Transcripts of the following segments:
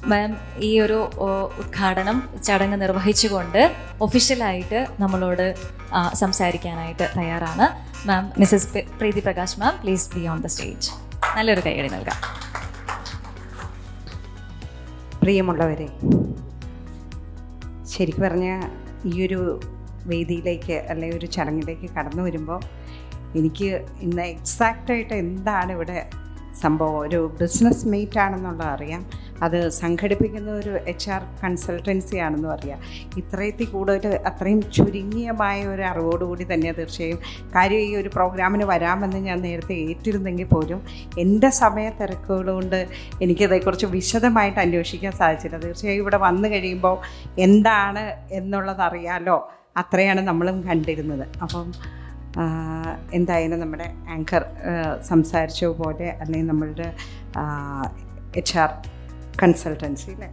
മാം ഈ ഒരു ഓ, ഉദ്ഘാടനം ചടങ്ങ് നിർവഹിച്ചുകൊണ്ട് ഒഫീഷ്യലായിട്ട് നമ്മളോട് ആ, സംസാരിക്കാനായിട്ട് തയ്യാറാണ് മാം മിസ്സസ് പെ- Preethi Prakash ma'am please be on the stage നല്ലൊരു കൈയടി നൽകാം പ്രിയമുള്ളവരെ ശരിക്കും പറഞ്ഞാൽ ഈ ഒരു വേദിയിലേക്ക് അല്ലെങ്കിൽ ഒരു ചടങ്ങിലേക്ക് കടന്നു വരുമ്പോൾ എനിക്ക് ഇന്ന് എക്സാക്റ്റായിട്ട് എന്താണ് ഇവിടെ സംഭവം ഒരു ബിസിനസ് മീറ്റ് ആണെന്നുള്ളത് അറിയാം അത് സംഘടിപ്പിക്കുന്ന ഒരു എച്ച് ആർ കൺസൾട്ടൻസി ആണെന്നും അറിയാം ഇത്രയത്തിൽ കൂടുതൽ അത്രയും ചുരുങ്ങിയമായ ഒരു അറിവോടുകൂടി തന്നെ തീർച്ചയായും കാര്യം ഈ ഒരു പ്രോഗ്രാമിന് വരാമെന്ന് ഞാൻ നേരത്തെ ഏറ്റിരുന്നെങ്കിൽ പോലും എൻ്റെ സമയ തിരക്കുകൾ കൊണ്ട് എനിക്കതേക്കുറിച്ച് വിശദമായിട്ട് അന്വേഷിക്കാൻ സാധിച്ചില്ല തീർച്ചയായും ഇവിടെ വന്നു കഴിയുമ്പോൾ എന്താണ് എന്നുള്ളത് അറിയാലോ അത്രയാണ് നമ്മളും കണ്ടിരുന്നത് അപ്പം ആ, എന്തായാലും നമ്മുടെ ആങ്കർ സംസാരിച്ച പോലെ അല്ലെങ്കിൽ നമ്മളുടെ എച്ച് ആർ കൺസൾട്ടൻസി അല്ലേ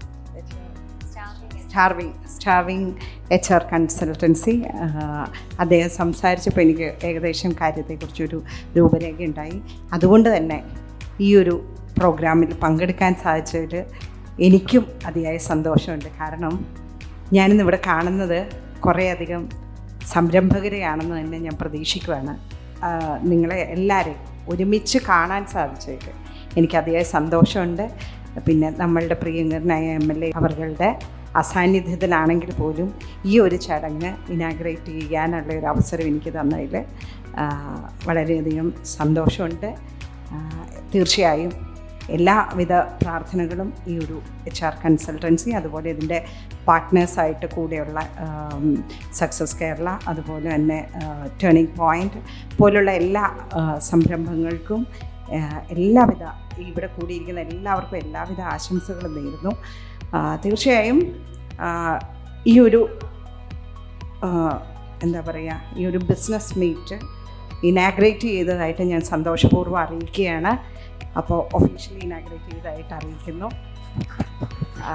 starving starving H R consultancy അദ്ദേഹം സംസാരിച്ചപ്പോൾ എനിക്ക് ഏകദേശം കാര്യത്തെക്കുറിച്ചൊരു രൂപരേഖ ഉണ്ടായി അതുകൊണ്ട് തന്നെ ഈ ഒരു പ്രോഗ്രാമിൽ പങ്കെടുക്കാൻ സാധിച്ചതിൽ എനിക്കും അതിയായ സന്തോഷമുണ്ട് കാരണം ഞാനിന്ന് ഇവിടെ കാണുന്നത് കുറേയധികം സംരംഭകരെയാണെന്ന് തന്നെ ഞാൻ പ്രതീക്ഷിക്കുകയാണ് ആ, നിങ്ങളെ എല്ലാവരെയും ഒരുമിച്ച് കാണാൻ സാധിച്ചതിൽ എനിക്ക് അതിയായ സന്തോഷമുണ്ട് പിന്നെ നമ്മളുടെ പ്രിയങ്കരനായ എം എൽ എ അവരുടെ അസാന്നിധ്യത്തിലാണെങ്കിൽ പോലും ഈ ഒരു ചടങ്ങ് ഇനാഗ്രേറ്റ് ചെയ്യാനുള്ള ഒരു അവസരം എനിക്ക് തന്നതിൽ ആ, വളരെയധികം സന്തോഷമുണ്ട് ആ, തീർച്ചയായും എല്ലാവിധ പ്രാർത്ഥനകളും ഈ ഒരു എച്ച് ആർ കൺസൾട്ടൻസി അതുപോലെ ഇതിൻ്റെ പാർട്ട്നേഴ്സായിട്ട് കൂടെയുള്ള സക്സസ് കേരള അതുപോലെ തന്നെ ടേണിംഗ് പോയിൻ്റ് പോലുള്ള എല്ലാ ആ, സംരംഭങ്ങൾക്കും ആ, എല്ലാവിധ ഇവിടെ കൂടിയിരിക്കുന്ന എല്ലാവർക്കും എല്ലാവിധ ആശംസകളും നേരുന്നു ആ, തീർച്ചയായും ആ, ഈ ഒരു ആ, എന്താ പറയുക ഈ ഒരു ബിസിനസ് മീറ്റ് ഇനാഗ്രേറ്റ് ചെയ്തതായിട്ട് ഞാൻ സന്തോഷപൂർവ്വം അറിയിക്കുകയാണ് അപ്പോൾ ഒഫീഷ്യലി ഇനാഗ്രേറ്റ് ചെയ്തതായിട്ട് അറിയിക്കുന്നു ആ,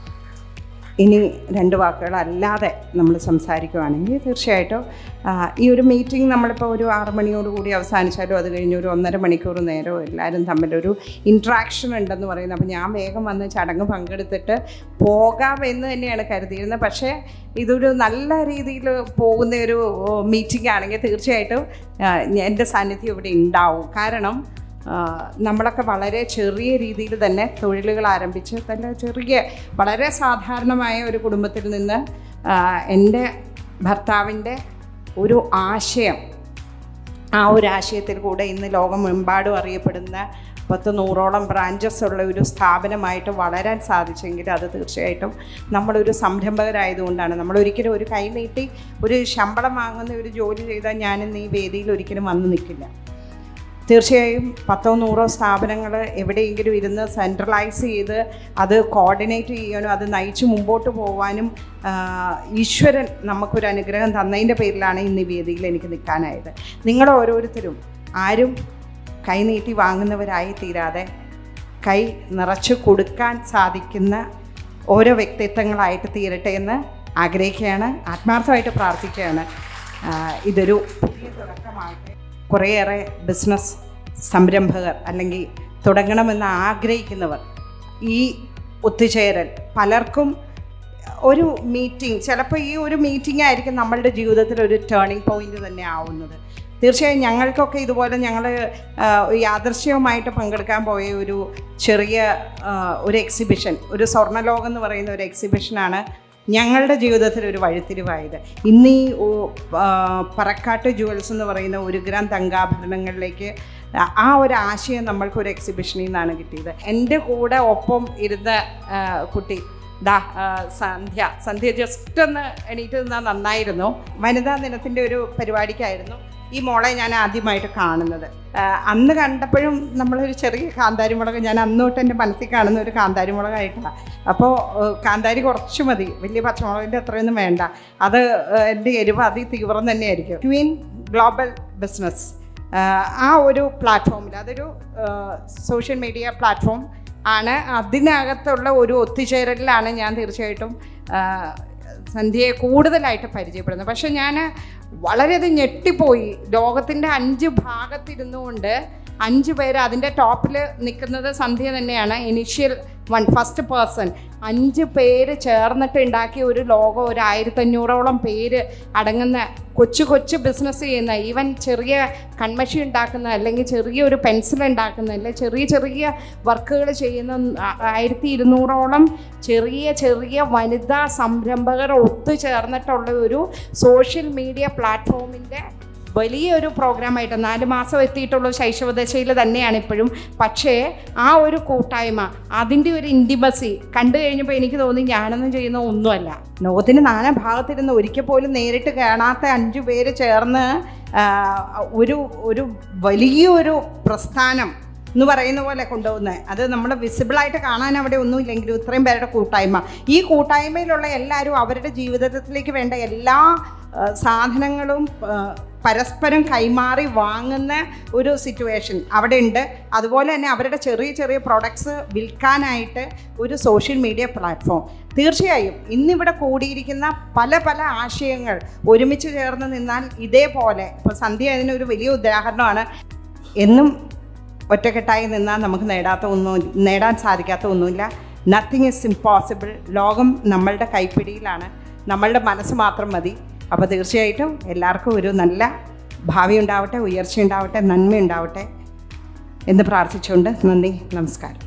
ഇനി രണ്ട് വാക്കുകൾ അല്ലാതെ നമ്മൾ സംസാരിക്കുകയാണെങ്കിൽ തീർച്ചയായിട്ടും ആ, ഈ ഒരു മീറ്റിംഗ് നമ്മളിപ്പോൾ ഒരു ആറ് മണിയോട് കൂടി അവസാനിച്ചാലും അത് കഴിഞ്ഞ് ഒരു ഒന്നര മണിക്കൂർ നേരം എല്ലാവരും തമ്മിലൊരു ഇൻട്രാക്ഷൻ ഉണ്ടെന്ന് പറയുന്നത് അപ്പോൾ ഞാൻ വേഗം വന്ന് ചടങ്ങ് പങ്കെടുത്തിട്ട് പോകാം എന്ന് തന്നെയാണ് കരുതിയിരുന്നത് പക്ഷേ ഇതൊരു നല്ല രീതിയിൽ പോകുന്ന ഒരു മീറ്റിംഗ് ആണെങ്കിൽ തീർച്ചയായിട്ടും ആ, എൻ്റെ സാന്നിധ്യം ഇവിടെ ഉണ്ടാവും കാരണം ആ, നമ്മളൊക്കെ വളരെ ചെറിയ രീതിയിൽ തന്നെ തൊഴിലുകൾ ആരംഭിച്ച് തന്നെ ചെറിയ വളരെ സാധാരണമായ ഒരു കുടുംബത്തിൽ നിന്ന് ആ, എൻ്റെ ഭർത്താവിൻ്റെ ഒരു ആശയം ആ ഒരു ആശയത്തിൽ കൂടെ ഇന്ന് ലോകമെമ്പാടും അറിയപ്പെടുന്ന പത്ത് നൂറോളം ബ്രാഞ്ചസ് ഉള്ള ഒരു സ്ഥാപനമായിട്ട് വളരാൻ സാധിച്ചെങ്കിൽ അത് തീർച്ചയായിട്ടും നമ്മളൊരു സംരംഭകരായതുകൊണ്ടാണ് നമ്മൾ ഒരിക്കലും ഒരു കൈ നീട്ടി ഒരു ശമ്പളം വാങ്ങുന്ന ഒരു ജോലി ചെയ്താൽ ഞാനിന്ന് ഈ വേദിയിൽ ഒരിക്കലും വന്ന് നിൽക്കില്ല തീർച്ചയായും പത്തോ നൂറോ സ്ഥാപനങ്ങൾ എവിടെയെങ്കിലും ഇരുന്ന് സെൻട്രലൈസ് ചെയ്ത് അത് കോർഡിനേറ്റ് ചെയ്യാനും അത് നയിച്ച് മുമ്പോട്ട് പോകാനും ആ, ഈശ്വരൻ നമുക്കൊരു അനുഗ്രഹം തന്നതിൻ്റെ പേരിലാണ് ഇന്ന് ഈ വേദിയിൽ എനിക്ക് നിൽക്കാനായത് നിങ്ങൾ ഓരോരുത്തരും ആരും കൈനീട്ടി വാങ്ങുന്നവരായി തീരാതെ കൈ നിറച്ച് കൊടുക്കാൻ സാധിക്കുന്ന ഓരോ വ്യക്തിത്വങ്ങളായിട്ട് തീരട്ടെ എന്ന് ആഗ്രഹിക്കുകയാണ് ആത്മാർത്ഥമായിട്ട് പ്രാർത്ഥിക്കുകയാണ് ആ, ഇതൊരു പുതിയ തുടക്കമായിട്ട് കുറേയേറെ ബിസിനസ് സംരംഭകർ അല്ലെങ്കിൽ തുടങ്ങണമെന്ന് ആഗ്രഹിക്കുന്നവർ ഈ ഒത്തുചേരൽ പലർക്കും ഒരു മീറ്റിംഗ് ചിലപ്പോൾ ഈ ഒരു മീറ്റിംഗ് ആയിരിക്കും നമ്മളുടെ ജീവിതത്തിൽ ഒരു ടേണിംഗ് പോയിന്റ് തന്നെ ആവുന്നത് തീർച്ചയായും ഞങ്ങൾക്കൊക്കെ ഇതുപോലെ ഞങ്ങൾ യാദൃശ്യവുമായിട്ട് പങ്കെടുക്കാൻ പോയ ഒരു ചെറിയ ആ, ഒരു എക്സിബിഷൻ ഒരു സ്വർണ്ണലോകം എന്ന് പറയുന്ന ഒരു എക്സിബിഷനാണ് ഞങ്ങളുടെ ജീവിതത്തിൽ ഒരു വഴിത്തിരിവായത് ഇന്ന് ഈ ഓ- ആ, പറക്കാട്ട് ജുവൽസ് എന്ന് പറയുന്ന ഒരു ഗ്രാം തങ്കാഭരണങ്ങളിലേക്ക് ആ- ആ ഒരു ആശയം നമ്മൾക്ക് ഒരു എക്സിബിഷനിൽ നിന്നാണ് കിട്ടിയത് എൻ്റെ കൂടെ ഒപ്പം ഇരുന്ന ആ, കുട്ടി ദാ ആ, സന്ധ്യ സന്ധ്യ ജസ്റ്റ് ഒന്ന് എണീറ്റ് നിന്നാൽ നന്നായിരുന്നു വനിതാ ദിനത്തിൻ്റെ ഒരു പരിപാടിക്കായിരുന്നു ഈ മോളെ ഞാൻ ആദ്യമായിട്ട് കാണുന്നത് ആ, അന്ന് കണ്ടപ്പോഴും നമ്മളൊരു ചെറിയ കാന്താരിമുളക് ഞാൻ അന്ന് തൊട്ട് എൻ്റെ മനസ്സിൽ കാണുന്ന ഒരു കാന്താരിമുളകായിട്ടാണ് അപ്പോൾ കാന്താരി കുറച്ച് മതി വലിയ പച്ചമുളകിൻ്റെ അത്രയൊന്നും വേണ്ട അത് ആ, എൻ്റെ എരിവ് അതി തീവ്രം തന്നെയായിരിക്കും ക്വീൻ ഗ്ലോബൽ ബിസിനസ് ആ ഒരു പ്ലാറ്റ്ഫോമിൽ അതൊരു സോഷ്യൽ മീഡിയ പ്ലാറ്റ്ഫോം ആണ് അതിനകത്തുള്ള ഒരു ഒത്തുചേരലിലാണ് ഞാൻ തീർച്ചയായിട്ടും ആ, സന്ധ്യയെ കൂടുതലായിട്ട് പരിചയപ്പെടുന്നത് പക്ഷെ ഞാൻ വളരെയധികം ഞെട്ടിപ്പോയി ലോകത്തിൻ്റെ അഞ്ച് ഭാഗത്തിരുന്നു കൊണ്ട് അഞ്ച് പേര് അതിൻ്റെ ടോപ്പിൽ നിൽക്കുന്നത് സന്ധ്യ തന്നെയാണ് ഇനിഷ്യൽ വൺ ഫസ്റ്റ് പേഴ്സൺ അഞ്ച് പേര് ചേർന്നിട്ട് ഉണ്ടാക്കിയ ഒരു ലോഗോ ഒരു ആയിരത്തഞ്ഞൂറോളം പേര് അടങ്ങുന്ന കൊച്ചു കൊച്ചു ബിസിനസ് ചെയ്യുന്ന ഈവൻ ചെറിയ കൺമഷി ഉണ്ടാക്കുന്ന അല്ലെങ്കിൽ ചെറിയ ഒരു പെൻസിൽ ഉണ്ടാക്കുന്ന അല്ലെങ്കിൽ ചെറിയ ചെറിയ വർക്കുകൾ ചെയ്യുന്ന ആ- ആയിരത്തി ഇരുന്നൂറോളം ചെറിയ ചെറിയ വനിതാ സംരംഭകർ ഒത്തുചേർന്നിട്ടുള്ള ഒരു സോഷ്യൽ മീഡിയ പ്ലാറ്റ്ഫോമിൻ്റെ വലിയൊരു പ്രോഗ്രാമായിട്ട് നാല് മാസം എത്തിയിട്ടുള്ള ശൈശവദശയിൽ തന്നെയാണ് ഇപ്പോഴും പക്ഷേ ആ ഒരു കൂട്ടായ്മ അതിൻ്റെ ഒരു ഇൻറ്റിമസി കണ്ടു കഴിഞ്ഞപ്പോൾ എനിക്ക് തോന്നി ഞാനൊന്നും ചെയ്യുന്ന ഒന്നുമല്ല ലോകത്തിന് നാനാ ഭാഗത്തിരുന്ന് ഒരിക്കൽ പോലും നേരിട്ട് കാണാത്ത അഞ്ചു പേര് ചേർന്ന് ആ, ഒരു ഒരു വലിയൊരു പ്രസ്ഥാനം എന്ന് പറയുന്ന പോലെ കൊണ്ടുപോകുന്നത് അത് നമ്മൾ വിസിബിളായിട്ട് കാണാൻ അവിടെ ഒന്നുമില്ലെങ്കിലും ഇത്രയും പേരുടെ കൂട്ടായ്മ ഈ കൂട്ടായ്മയിലുള്ള എല്ലാവരും അവരുടെ ജീവിതത്തിലേക്ക് വേണ്ട എല്ലാ ആ, സാധനങ്ങളും ആ, പരസ്പരം കൈമാറി വാങ്ങുന്ന ഒരു സിറ്റുവേഷൻ അവിടെ ഉണ്ട് അതുപോലെ തന്നെ അവരുടെ ചെറിയ ചെറിയ പ്രൊഡക്ട്സ് വിൽക്കാനായിട്ട് ഒരു സോഷ്യൽ മീഡിയ പ്ലാറ്റ്ഫോം തീർച്ചയായും ഇന്നിവിടെ കൂടിയിരിക്കുന്ന പല പല ആശയങ്ങൾ ഒരുമിച്ച് ചേർന്ന് നിന്നാൽ ഇതേപോലെ ഇപ്പോൾ സന്ധ്യ അതിനൊരു വലിയ ഉദാഹരണമാണ് എന്നും ഒറ്റക്കെട്ടായി നിന്നാൽ നമുക്ക് നേടാത്ത ഒന്നും നേടാൻ സാധിക്കാത്ത ഒന്നുമില്ല നത്തിങ് ഇസ് ഇമ്പോസിബിൾ ലോകം നമ്മളുടെ കൈപ്പിടിയിലാണ് നമ്മളുടെ മനസ്സ് മാത്രം മതി അപ്പോൾ തീർച്ചയായിട്ടും എല്ലാവർക്കും ഒരു നല്ല ഭാവി ഉണ്ടാവട്ടെ ഉയർച്ച ഉണ്ടാവട്ടെ നന്മ ഉണ്ടാവട്ടെ എന്ന് പ്രാർത്ഥിച്ചുകൊണ്ട് നന്ദി നമസ്കാരം